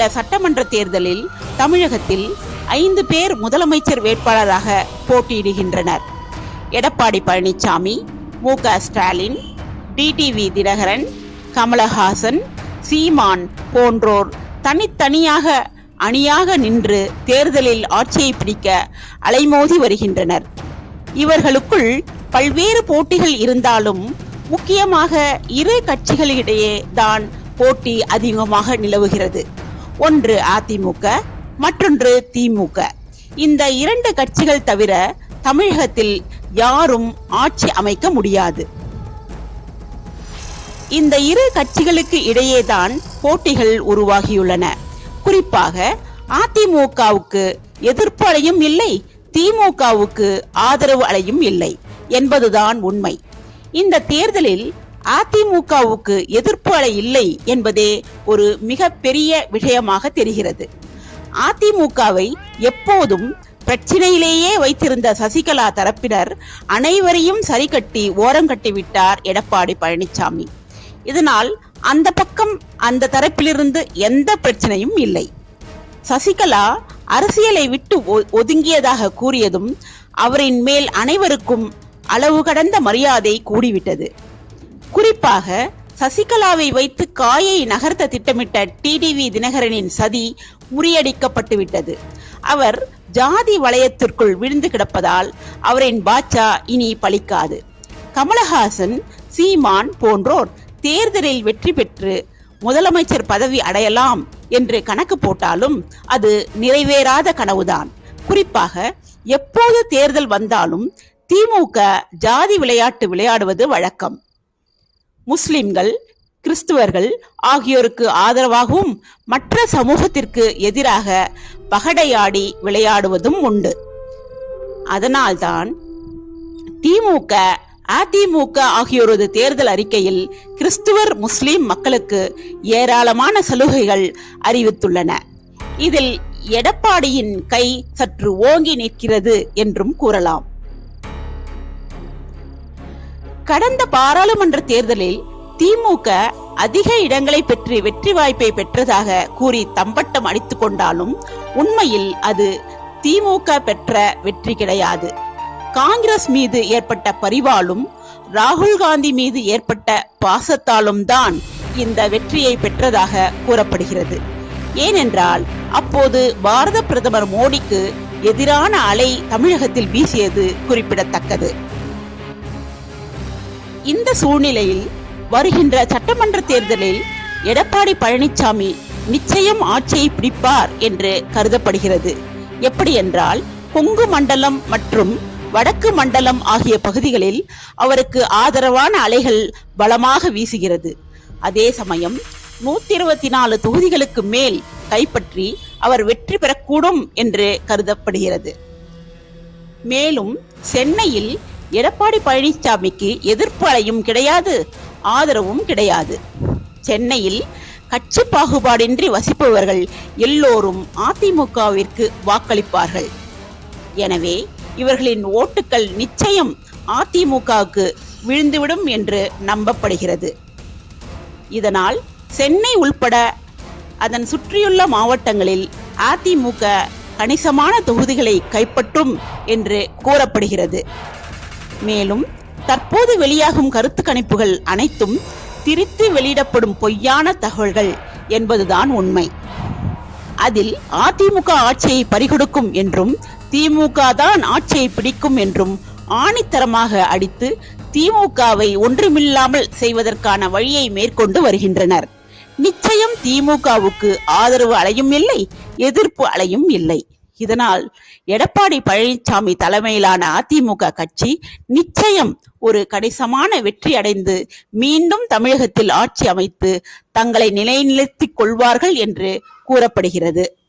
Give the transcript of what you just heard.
சட்டமன்ற தேர்தலில் தமிழகத்தில் ஐந்து பேர் முதலமைச்சர் வேட்பாளராக போட்டியிடுகின்றனர் எடப்பாடி பழனிசாமி மு க ஸ்டாலின் டிடிவி தினகரன் கமலஹாசன் சீமான் போன்றோர் தனித்தனியாக அணியாக நின்று தேர்தலில் ஆட்சியை பிடிக்க அலைமோதி வருகின்றனர் இவர்களுக்குள் பல்வேறு போட்டிகள் இருந்தாலும் முக்கியமாக இரு கட்சிகளிடையே தான் போட்டி அதிகமாக நிலவுகிறது ஒன்று அதிமுக மற்றொன்று திமுக இந்த இரண்டு கட்சிகள் தவிர தமிழகத்தில் யாரும் ஆட்சி அமைக்க முடியாது இந்த இரு கட்சிகளுக்கு இடையேதான் போட்டிகள் உருவாகியுள்ளன குறிப்பாக அதிமுகவுக்கு எதிர்ப்பு அலையும் இல்லை திமுகவுக்கு ஆதரவு அலையும் இல்லை என்பதுதான் உண்மை இந்த தேர்தலில் அதிமுகவுக்கு எதிர்ப்பு அலை இல்லை என்பதே ஒரு மிக பெரிய விஷயமாக தெரிகிறது அதிமுகவை எப்போதும் பிரச்சினையிலேயே வைத்திருந்த சசிகலா தரப்பினர் அனைவரையும் சரிகட்டி ஓரங்கட்டி விட்டார் எடப்பாடி பழனிசாமி இதனால் அந்த பக்கம் அந்த தரப்பிலிருந்து எந்த பிரச்சனையும் இல்லை சசிகலா அரசியலை விட்டு ஒ- ஒதுங்கியதாக கூறியதும் அவரின் மேல் அனைவருக்கும் அளவு கடந்த மரியாதை கூடிவிட்டது குறிப்பாக சசிகலாவை வைத்து காயை நகர்த்த திட்டமிட்ட டிடிவி தினகரனின் சதி முறியடிக்கப்பட்டு விட்டது அவர் ஜாதி வளையத்திற்குள் விழுந்து கிடப்பதால் அவரின் பாட்சா இனி பலிக்காது கமலஹாசன் சீமான் போன்றோர் தேர்தலில் வெற்றி பெற்று முதலமைச்சர் பதவி அடையலாம் என்று கணக்கு போட்டாலும் அது நிறைவேறாத கனவுதான் குறிப்பாக எப்போது தேர்தல் வந்தாலும் திமுக ஜாதி விளையாட்டு விளையாடுவது வழக்கம் முஸ்லிம்கள் கிறிஸ்துவர்கள் ஆகியோருக்கு ஆதரவாகவும் மற்ற சமூகத்திற்கு எதிராக பகடையாடி விளையாடுவதும் உண்டு அதனால்தான் திமுக அதிமுக ஆகியோரது தேர்தல் அறிக்கையில் கிறிஸ்துவர் முஸ்லிம் மக்களுக்கு ஏராளமான சலுகைகள் அறிவித்துள்ளன இதில் எடப்பாடியின் கை சற்று ஓங்கி நிற்கிறது என்றும் கூறலாம் கடந்த பாராளுமன்ற தேர்தலில் திமுக அதிக இடங்களை பெற்று வெற்றி வாய்ப்பை பெற்றதாக கூறி தம்பட்டம் அடித்துக் கொண்டாலும் உண்மையில் அது திமுக பெற்ற வெற்றி கிடையாது காங்கிரஸ் மீது ஏற்பட்ட பரிவாலும் ராகுல் காந்தி மீது ஏற்பட்ட பாசத்தாலும் தான் இந்த வெற்றியை பெற்றதாக கூறப்படுகிறது ஏனென்றால் அப்போது பாரத பிரதமர் மோடிக்கு எதிரான அலை தமிழகத்தில் வீசியது குறிப்பிடத்தக்கது இந்த சூழ்நிலையில் வருகின்ற சட்டமன்ற தேர்தலில் எடப்பாடி பழனிசாமி நிச்சயம் ஆட்சியை பிடிப்பார் என்று கருதப்படுகிறது எப்படி என்றால் கொங்கு மண்டலம் மற்றும் வடக்கு மண்டலம் ஆகிய பகுதிகளில் அவருக்கு ஆதரவான அலைகள் பலமாக வீசுகிறது அதே சமயம் நூத்தி இருபத்தி நாலு தொகுதிகளுக்கு மேல் கைப்பற்றி அவர் வெற்றி பெறக்கூடும் என்று கருதப்படுகிறது மேலும் சென்னையில் எடப்பாடி பழனிசாமிக்கு எதிர்ப்பு அலையும் கிடையாது ஆதரவும் கிடையாது சென்னையில் கட்சி பாகுபாடின்றி வசிப்பவர்கள் எல்லோரும் அதிமுகவிற்கு வாக்களிப்பார்கள் எனவே இவர்களின் ஓட்டுக்கள் நிச்சயம் அதிமுகவுக்கு விழுந்துவிடும் என்று நம்பப்படுகிறது இதனால் சென்னை உள்பட அதன் சுற்றியுள்ள மாவட்டங்களில் அதிமுக கணிசமான தொகுதிகளை கைப்பற்றும் என்று கூறப்படுகிறது மேலும் தற்போது வெளியாகும் கருத்து கணிப்புகள் அனைத்தும் திரித்து வெளியிடப்படும் பொய்யான தகவல்கள் என்பதுதான் உண்மை அதில் அதிமுக ஆட்சியை பறிகொடுக்கும் என்றும் திமுக தான் ஆட்சியை பிடிக்கும் என்றும் ஆணித்தரமாக அடித்து திமுகவை ஒன்றுமில்லாமல் செய்வதற்கான வழியை மேற்கொண்டு வருகின்றனர் நிச்சயம் திமுகவுக்கு ஆதரவு அலையும் இல்லை எதிர்ப்பு அலையும் இல்லை இதனால் எடப்பாடி பழனிசாமி தலைமையிலான அதிமுக கட்சி நிச்சயம் ஒரு கணிசமான வெற்றி அடைந்து மீண்டும் தமிழகத்தில் ஆட்சி அமைத்து தங்களை நிலைநிறுத்திக் கொள்வார்கள் என்று கூறப்படுகிறது